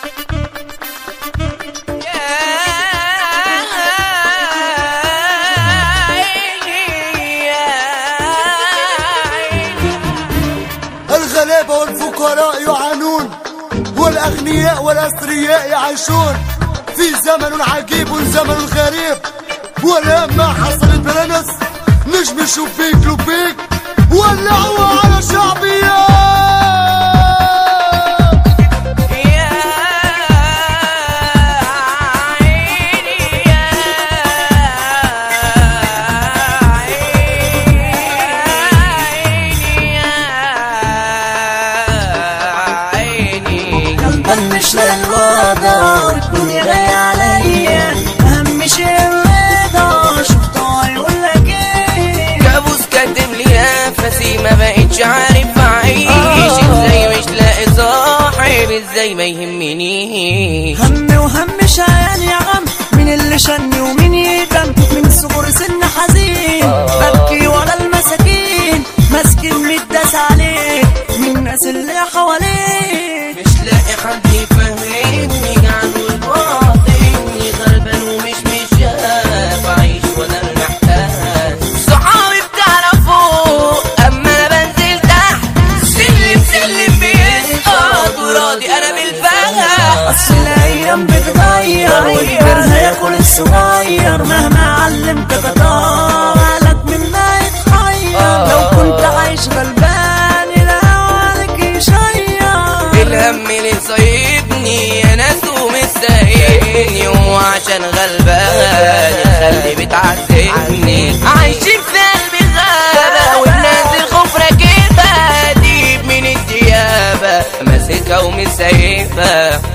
الغلابة والفقراء يعانون والأغنياء والأثرياء يعيشون في زمن عجيب زمن غريب ولما حصلت بلنس نجم شوفيك لبيك ولعوا على شعبية يا عيني يا عيني يا عيني قلبا مش للوضع والدنيا جاية عليا أهم شي الرضا شفته هيقول لك إيه كابوس كاتب لي نفسي ما بقتش عارف اعيش ازاي مش لاقي صاحب ازاي ما يهمنيش هم وهم شايل يا غم من اللي شني ومين يدم من صغر سن حزين ببكي ورا المساكين مسكين متداس عليه من الناس اللي حواليه مش لاقي حد يفهمني عنه الباطني غلبان ومش مشاف عايش وانا مرتاح صحابي بتعرفوا اما انا بنزل تحت سلم سلم بيسقط وراضي انا بالفهم اصل الايام بتغير والكره ياكل الصغير مهما علمت قطارك مما يتحير لو كنت عايش غلبان الهوالك يشير الهم اللي صايبني يا ناس ومش سايبني وعشان غلبان يخلي بتعذبني عايشين في قلبي غابة والناس الخوف راكبة ديب من الديابة ماسكها ومش سايبها